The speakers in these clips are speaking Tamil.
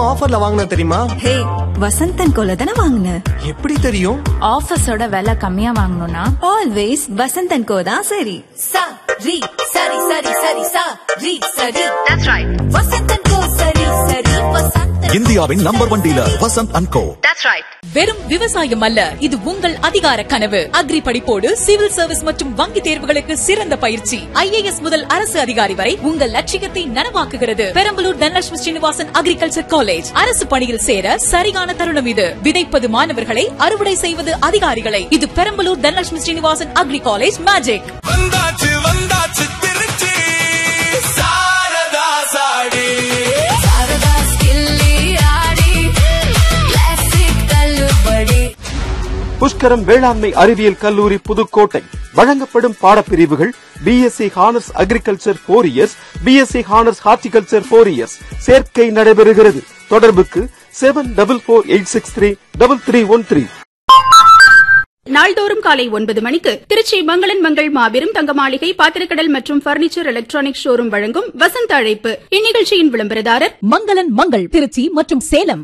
ஆஃபர்ல வாங்கின தெரியுமா ஹே வசந்தன் கோல தானே வாங்கின எப்படி தெரியும் ஆஃபீஸோட விலை கம்மியா வாங்கணும்னா ஆல்வேஸ் வசந்தன் கோ தான் சரி sa ri sari sari sari sa ri sari that's right vasantan ko sari sari vasantan இந்தியாவின் number one dealer Vasanth and co வெறும் விவசாயம் அல்ல இது உங்கள் அதிகார கனவு அக்ரி படிப்போடு சிவில் சர்வீஸ் மற்றும் வங்கி தேர்வுகளுக்கு சிறந்த பயிற்சி ஐஏஎஸ் முதல் அரசு அதிகாரி வரை உங்கள் லட்சியத்தை நனவாக்குகிறது பெரம்பலூர் தனலட்சுமி ஸ்ரீனிவாசன் அக்ரிகல்ச்சர் காலேஜ் அரசு பணியில் சேர சரியான தருணம் இது விதைப்பது மாணவர்களை அறுவடை செய்வது அதிகாரிகளை இது Perambalur Dhanalakshmi Srinivasan agri college magic வந்தாச்சு வந்தாச்சு திருச்சி சாரதா சாடி sarada skilli aadi classic tallupadi Pushkaram வேளாண்மை அறிவியல் கல்லூரி புதுக்கோட்டை வழங்கப்படும் பாடப்பிரிவுகள் BSc honours agriculture four years BSc honours horticulture four years சேர்க்கை நடைபெறுகிறது தொடர்புக்கு seven double four eight six three double three one three நாள்தோறும் காலை ஒன்பது மணிக்கு திருச்சி மங்களன் மங்கள் மாபெரும் தங்க மாளிகை பாத்திரக்கடல் மற்றும் பர்னிச்சர் எலக்ட்ரானிக் ஷோரூம் வழங்கும் வசந்த அழைப்பு இந்நிகழ்ச்சியின் விளம்பரதாரர் மங்களன் மங்கள் திருச்சி மற்றும் சேலம்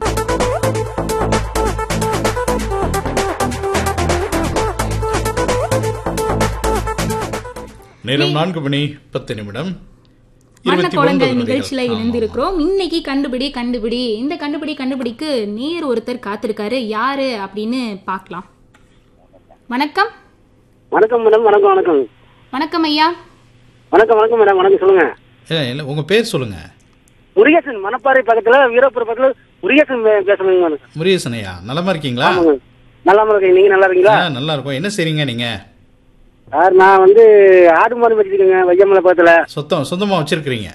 நேரம் நான்கு மணி பத்து நிமிடம் வண்ண இருபத்தி கோலங்கள் ஒன்பது நிகழ்ச்சியில நொடிகள். ஆமா, இணைந்திருக்கிறோம் இன்னைக்கு கண்டுபிடி கண்டுபிடி இந்த கண்டுபிடி கண்டுபிடிக்கு நேர் ஒருத்தர் காத்திருக்காரு யாரு அப்படின்னு பார்க்கலாம் வணக்கம் வணக்கம் மேடம் வணக்கம் வணக்கம் வணக்கம் ஐயா வணக்கம் வணக்கம் மேடம் வணக்கம் சொல்லுங்க ஏ, இல்ல, உங்க பேர் சொல்லுங்க முருகேசன் மணப்பாறை பக்கத்துல வீரப்பூர் பக்கத்துல முருகேசன் பே- பேசுறேங்க மேடம் முருகேசனையா நலமா இருக்கீங்களா ஆமாங்க நல்லா இருக்கீங்க நீங்க நல்லா இருக்கீங்களா ஆ, நல்லா இருக்கும் என்ன செய்றீங்க நீங்க சார் நான் வந்து ஆடு மாடு வச்சிருக்கேங்க வையமலை பக்கத்துல சொத்தம் சொந்தமா வச்சிருக்கிறீங்க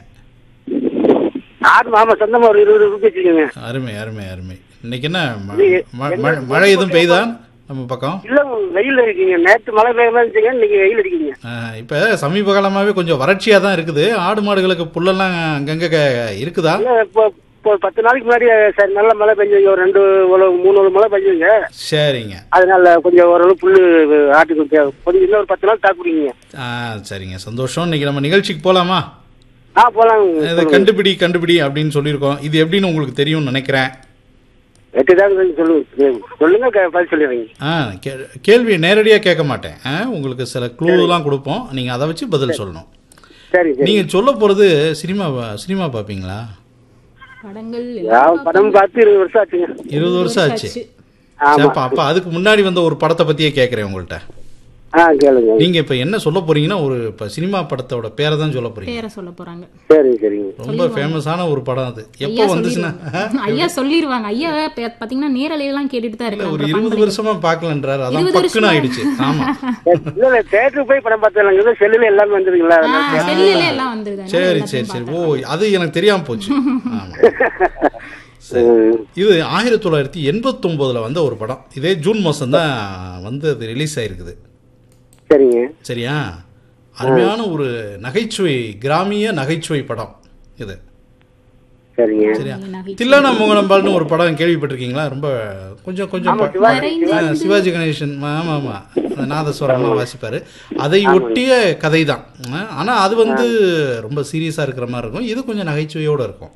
ஆடு ஆமா சொந்தமா ஒரு இருபது ரூபாய் வச்சிருக்கேங்க அருமை அருமை அருமை இன்னைக்கு என்ன ம- இது ம- என்ன- ம- மழை எதுவும் பெய்தா நம்ம பக்கம் இல்ல வெயில் இருக்கீங்க நேற்று மழை பெய்ய மாதிரி இருந்துச்சுங்க இன்னைக்கு வெயில் அடிக்கீங்க ஆ, இப்ப சமீப காலமாவே கொஞ்சம் வறட்சியா தான் இருக்குது ஆடு மாடுகளுக்கு புல்லெல்லாம் அங்கங்க க- இருக்குதா இல்ல இப்போ இப்போ பத்து நாளைக்கு முன்னாடி சரி நல்ல மழை பெஞ்சு ஒரு ரெண்டு உழவு மூணு உழவு மழை பெஞ்சுங்க சரிங்க அதனால கொஞ்சம் ஓரளவு புல்லு ஆட்டுக்கு தேவை. கொஞ்சம் இன்னும் ஒரு பத்து நாள் தாக்குறீங்க ஆ சரிங்க சந்தோஷம் இன்னைக்கு நம்ம நிகழ்ச்சிக்கு போலாமா ஆ போலாம் இதை கண்டுபிடி கண்டுபிடி அப்படின்னு சொல்லியிருக்கோம் இது எப்படின்னு உங்களுக்கு தெரியும்னு நினைக்கிறேன் எட்டுதான் சொல்லுங்க சொல்லுங்க க- பதில் சொல்லிடுறீங்க ஆ கே- கேள்வியை நேரடியாக கேட்க மாட்டேன் ஆ, உங்களுக்கு சில க்ளூலாம் கொடுப்போம் நீங்கள் அதை வச்சு பதில் சொல்லணும் சரி சரி நீங்கள் சொல்ல போகிறது சினிமா பா- சினிமா பார்ப்பீங்களா படங்கள் நான் படம் பார்த்து இருபது வருஷம் ஆச்சுங்க இருபது வருஷம் ஆச்சு ஆமா. சரி, அப்ப அப்ப அதுக்கு முன்னாடி வந்த ஒரு படத்தை பற்றியே கேட்குறேன் உங்கள்கிட்ட ஆ கேளுங்க நீங்கள் இப்போ என்ன சொல்ல போறீங்கன்னா ஒரு இப்போ சினிமா படத்தோட பேரை தான் சொல்ல போறீங்க பேரை சொல்ல போறாங்க சரி சரிங்க ரொம்ப ஃபேமஸான ஒரு படம் அது எப்போ ஐயா வந்துச்சுன்னா சொல்லிருவாங்க. ஐயா சொல்லிருவாங்க ஐயா பே- பாத்தீங்கன்னா நேரலையெல்லாம் கேட்டுட்டு தான் இல்ல, ஒரு இருக்காங்க இருபது வருஷமா பார்க்கலன்றாரு அதான் இருபது பக்குன்னு வருஷமா? ஆயிடுச்சு ஆமா இல்ல இல்ல தேட்டருக்கு போய் படம் பார்த்தலாங்க செல்லுல எல்லாமே வந்துருங்களா செல்லுல எல்லாம் வந்துருது சரி சரி சரி ஓ அது எனக்கு தெரியாம போச்சு ஆமா சரி. இது ஆயிரத்தி தொள்ளாயிரத்தி எண்பத்தொம்போதுல வந்த ஒரு படம் இதே ஜூன் மாசம் தான் வந்து அது ரிலீஸ் ஆயிருக்குது சரிங்க சரியா அருமையான ஒரு நகைச்சுவை கிராமிய நகைச்சுவை படம் இது சரிங்க சரியா தில்லானா மோகனம்பால்னு ஒரு படம் கேள்விப்பட்டிருக்கீங்களா ரொம்ப கொஞ்சம் கொஞ்சம் ப- ஆ, சிவாஜி கணேசன் ஆமா ஆமா அந்த நாதஸ்வரம்லாம் வாசிப்பாரு அதை ஒட்டிய கதை தான் ஆனா அது வந்து ரொம்ப சீரியஸா இருக்கிற மாதிரி இருக்கும் இது கொஞ்சம் நகைச்சுவையோட இருக்கும்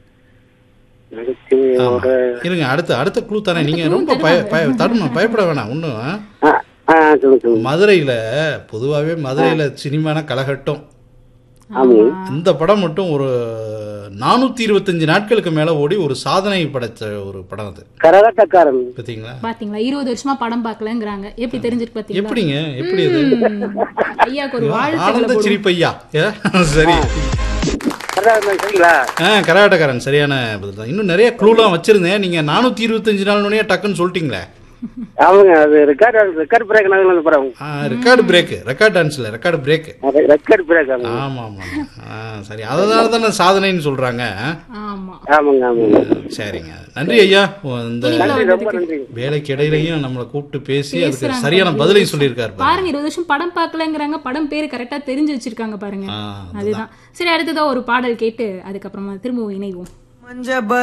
ஆமா. இருங்க அடுத்த அடுத்த க்ளூ தானே நீங்க ரொம்ப பய பய தடுமா பயப்பட வேணாம் ஒன்றும் ஆ சொல்லுங்க சொல்லுங்க மதுரையில பொதுவாகவே மதுரையில சினிமான கலகட்டம் ஆமாங்க இந்த படம் மட்டும் ஒரு நானூத்தி இருபத்தஞ்சு நாட்களுக்கு மேல ஓடி ஒரு சாதனை படைச்ச ஒரு படம் அது கரகாட்டக்காரன் பார்த்தீங்களா பாத்தீங்களா இருபது வருஷமா படம் பார்க்கலங்கிறாங்க எப்படி தெரிஞ்சிருக்கு பாத்தீங்களா எப்படிங்க எப்படி அது ம். ஐயாக்கு ஒரு ஆனந்த வாழ்த்து சிரிப்பையா ஏ? சரி கரகாட்டக்காரன் சரிங்களா ஆ கரகாட்டக்காரன் சரியான பதில் தான் இன்னும் நிறைய க்ளூலாம் வச்சிருந்தேன் நீங்க நானூத்தி இருபத்தஞ்சு நாள் நுழைய டக்குன்னு சொல்லிட்டீங்களே ஆமாங்க அது ரெக்கார்டு ரெக்கார்டு பிரேக் நாங்கள் வந்து படம் ரெக்கார்டு பிரேக் ரெக்கார்ட் டான்ஸ்ல ரெக்கார்டு பிரேக் ரெக்கார்டு பிரேக் ஆமாங்க ஆமா ஆமா ஆ, சரி அதனால தானே சாதனைன்னு சொல்றாங்க ஆமா ஆமாங்க ஆமாங்க சரிங்க நன்றி ஐயா இந்த நன்றி ரொம்ப நன்றி வேலைக்கு இடையிலையும் நம்மளை கூப்பிட்டு பேசி அதுக்கு பேசுறாங்க சரியான பாருங்க. பதிலையும் சொல்லியிருக்காரு பாருங்க. பாருங்க இருபது வருஷம் படம் பார்க்கலங்கிறாங்க படம் பேரு கரெக்டா தெரிஞ்சு வச்சிருக்காங்க பாருங்க ஆ, அதுதான் சரி அடுத்ததா ஒரு பாடல் கேட்டு அதுக்கப்புறமா திரும்பவும் இணைவோம் மஞ்ச